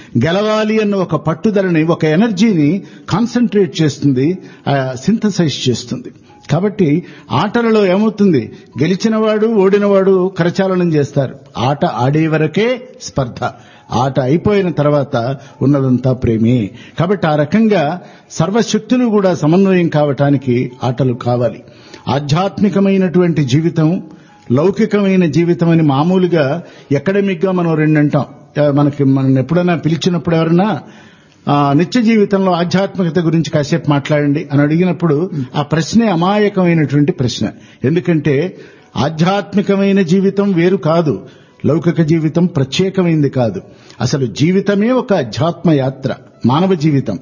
గెలవాలి అన్న ఒక పట్టుదలని ఒక ఎనర్జీని కాన్సన్ట్రేట్ చేస్తుంది సింథసైజ్ చేస్తుంది కాబట్టి ఆటలలో ఏమవుతుంది గెలిచినవాడు ఓడినవాడు కరచాలనం చేస్తారు ఆట ఆడే వరకే స్పర్ధ ఆట అయిపోయిన తర్వాత ఉన్నదంతా ప్రేమే కాబట్టి ఆ రకంగా సర్వశక్తులు కూడా సమన్వయం కావటానికి ఆటలు కావాలి ఆధ్యాత్మికమైనటువంటి జీవితం లౌకికమైన జీవితం అని మామూలుగా ఎకడమిక్ గా మనం రెండు అంటాం మనకి మనం ఎప్పుడైనా పిలిచినప్పుడు ఎవరన్నా నిత్య జీవితంలో ఆధ్యాత్మికత గురించి కాసేపు మాట్లాడండి అని అడిగినప్పుడు ఆ ప్రశ్నే అమాయకమైనటువంటి ప్రశ్న ఎందుకంటే ఆధ్యాత్మికమైన జీవితం వేరు కాదు లౌకిక జీవితం ప్రత్యేకమైంది కాదు అసలు జీవితమే ఒక అధ్యాత్మ యాత్ర మానవ జీవితం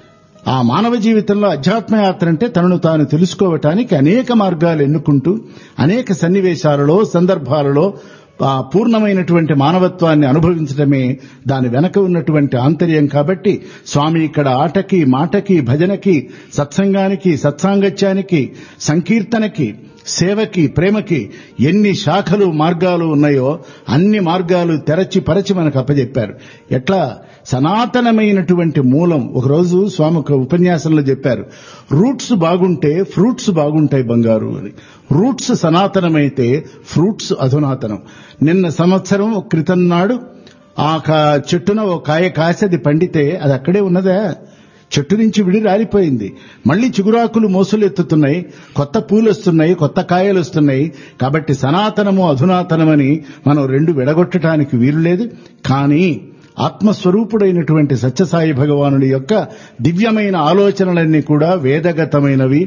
ఆ మానవ జీవితంలో అధ్యాత్మ యాత్ర అంటే తనను తాను తెలుసుకోవటానికి అనేక మార్గాలు ఎన్నుకుంటూ అనేక సన్నివేశాలలో సందర్భాలలో పూర్ణమైనటువంటి మానవత్వాన్ని అనుభవించడమే దాని వెనక ఉన్నటువంటి ఆంతర్యం కాబట్టి స్వామి ఇక్కడ ఆటకి మాటకి భజనకి సత్సంగానికి సత్సాంగత్యానికి సంకీర్తనకి సేవకి ప్రేమకి ఎన్ని శాఖలు మార్గాలు ఉన్నాయో అన్ని మార్గాలు తెరచి పరచి మనకు అప్పచెప్పారు ఎట్లా సనాతనమైనటువంటి మూలం ఒకరోజు స్వామి ఒక ఉపన్యాసంలో చెప్పారు రూట్స్ బాగుంటే ఫ్రూట్స్ బాగుంటాయి బంగారు అని రూట్స్ సనాతనమైతే ఫ్రూట్స్ అధునాతనం నిన్న సంవత్సరం క్రితం నాడు ఆ చెట్టున ఓ కాయ కాసేది పండితే అది అక్కడే ఉన్నదా చెట్టు నుంచి విడి రాలిపోయింది మళ్లీ చిగురాకులు మోసులెత్తుతున్నాయి కొత్త పూలు వస్తున్నాయి కొత్త కాయలు వస్తున్నాయి కాబట్టి సనాతనము అధునాతనమని మనం రెండు విడగొట్టడానికి వీలు లేదు కానీ ఆత్మస్వరూపుడైనటువంటి సత్యసాయి భగవానుడి యొక్క దివ్యమైన ఆలోచనలన్నీ కూడా వేదగతమైనవి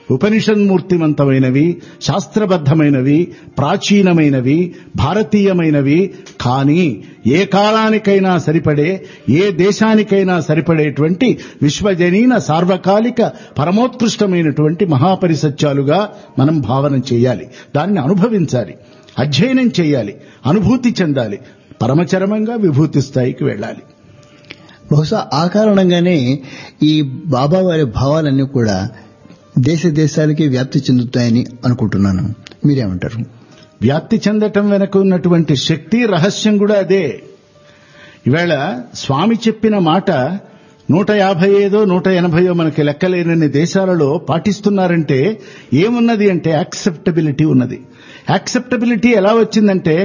ఉపనిషన్మూర్తిమంతమైనవి శాస్త్రబద్ధమైనవి ప్రాచీనమైనవి భారతీయమైనవి కానీ ఏ కాలానికైనా సరిపడే ఏ దేశానికైనా సరిపడేటువంటి విశ్వజనీన సార్వకాలిక పరమోత్కృష్టమైనటువంటి మహాపరిసత్యాలుగా మనం భావన చేయాలి దాన్ని అనుభవించాలి అధ్యయనం చేయాలి అనుభూతి చెందాలి పరమచరమంగా విభూతి స్థాయికి వెళ్ళాలి బహుశా ఆ కారణంగానే ఈ బాబా వారి భావాలన్నీ కూడా దేశ దేశాలకి వ్యాప్తి చెందుతాయని అనుకుంటున్నాను మీరేమంటారు వ్యాప్తి చెందటం వెనక ఉన్నటువంటి శక్తి రహస్యం కూడా అదే ఈవేళ స్వామి చెప్పిన మాట నూట యాభై ఐదో నూట ఎనభైయో మనకి లెక్కలేనన్ని దేశాలలో పాటిస్తున్నారంటే ఏమున్నది అంటే యాక్సెప్టబిలిటీ ఉన్నది యాక్సెప్టబిలిటీ ఎలా వచ్చిందంటే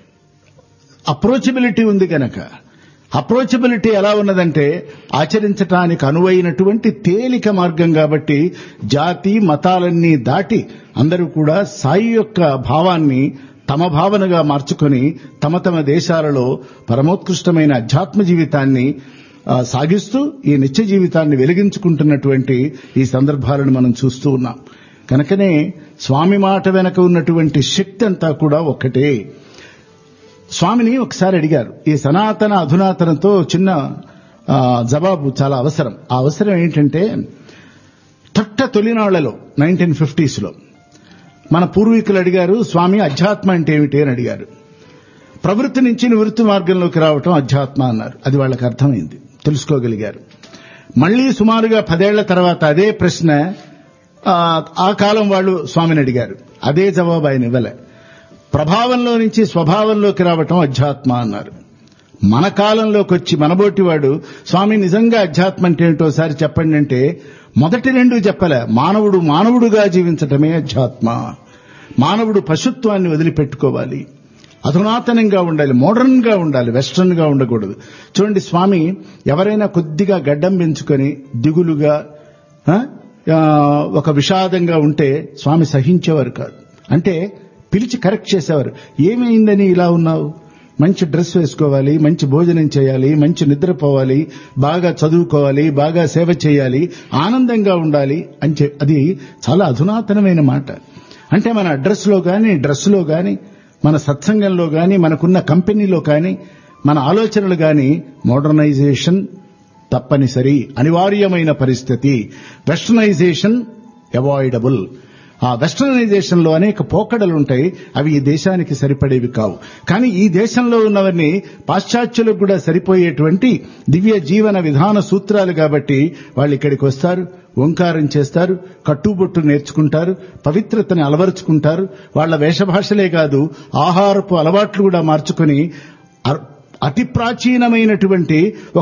అప్రోచబిలిటీ ఉంది గనక అప్రోచబిలిటీ ఎలా ఉన్నదంటే ఆచరించటానికి అనువైనటువంటి తేలిక మార్గం కాబట్టి జాతి మతాలన్నీ దాటి అందరూ కూడా సాయి యొక్క భావాన్ని తమ భావనగా మార్చుకొని తమ తమ దేశాలలో పరమోత్కృష్టమైన అధ్యాత్మ జీవితాన్ని సాగిస్తూ ఈ నిత్య జీవితాన్ని వెలిగించుకుంటున్నటువంటి ఈ సందర్భాలను మనం చూస్తూ ఉన్నాం కనుకనే స్వామి మాట వెనక ఉన్నటువంటి శక్తి అంతా కూడా ఒక్కటే స్వామిని ఒకసారి అడిగారు ఈ సనాతన అధునాతనతో చిన్న జవాబు చాలా అవసరం ఆ అవసరం ఏంటంటే తొట్ట తొలినాళ్లలో నైన్టీన్ ఫిఫ్టీస్లో మన పూర్వీకులు అడిగారు స్వామి అధ్యాత్మ అంటే ఏమిటి అని అడిగారు ప్రవృత్తి నుంచి నివృత్తి మార్గంలోకి రావటం అధ్యాత్మ అన్నారు అది వాళ్ళకి అర్థమైంది తెలుసుకోగలిగారు మళ్లీ సుమారుగా పదేళ్ల తర్వాత అదే ప్రశ్న ఆ కాలం వాళ్ళు స్వామిని అడిగారు అదే జవాబు ఆయన ఇవ్వలే ప్రభావంలో నుంచి స్వభావంలోకి రావటం అధ్యాత్మ అన్నారు మన కాలంలోకి వచ్చి మనబోటివాడు స్వామి నిజంగా అధ్యాత్మ అంటే ఏంటోసారి చెప్పండి అంటే మొదటి రెండు చెప్పలే మానవుడు మానవుడుగా జీవించటమే అధ్యాత్మ మానవుడు పశుత్వాన్ని వదిలిపెట్టుకోవాలి అధునాతనంగా ఉండాలి మోడర్న్ గా ఉండాలి వెస్ట్రన్ గా ఉండకూడదు చూడండి స్వామి ఎవరైనా కొద్దిగా గడ్డం పెంచుకొని దిగులుగా ఒక విషాదంగా ఉంటే స్వామి సహించేవారు కాదు అంటే పిలిచి కరెక్ట్ చేసేవారు ఏమైందని ఇలా ఉన్నావు మంచి డ్రెస్ వేసుకోవాలి మంచి భోజనం చేయాలి మంచి నిద్రపోవాలి బాగా చదువుకోవాలి బాగా సేవ చేయాలి ఆనందంగా ఉండాలి అని అది చాలా అధునాతనమైన మాట అంటే మన అడ్రస్లో గాని డ్రెస్లో గాని మన సత్సంగంలో గాని మనకున్న కంపెనీలో కానీ మన ఆలోచనలు గాని మోడర్నైజేషన్ తప్పనిసరి అనివార్యమైన పరిస్థితి వెస్టర్నైజేషన్ అవాయిడబుల్ ఆ వెస్టర్నైజేషన్ లో అనేక పోకడలు ఉంటాయి అవి ఈ దేశానికి సరిపడేవి కావు కానీ ఈ దేశంలో ఉన్నవన్నీ పాశ్చాత్యులకు కూడా సరిపోయేటువంటి దివ్య జీవన విధాన సూత్రాలు కాబట్టి వాళ్ళు ఇక్కడికి వస్తారు ఓంకారం చేస్తారు కట్టుబొట్టు నేర్చుకుంటారు పవిత్రతని అలవరుచుకుంటారు వాళ్ల వేషభాషలే కాదు ఆహారపు అలవాట్లు కూడా మార్చుకుని అతి ప్రాచీనమైనటువంటి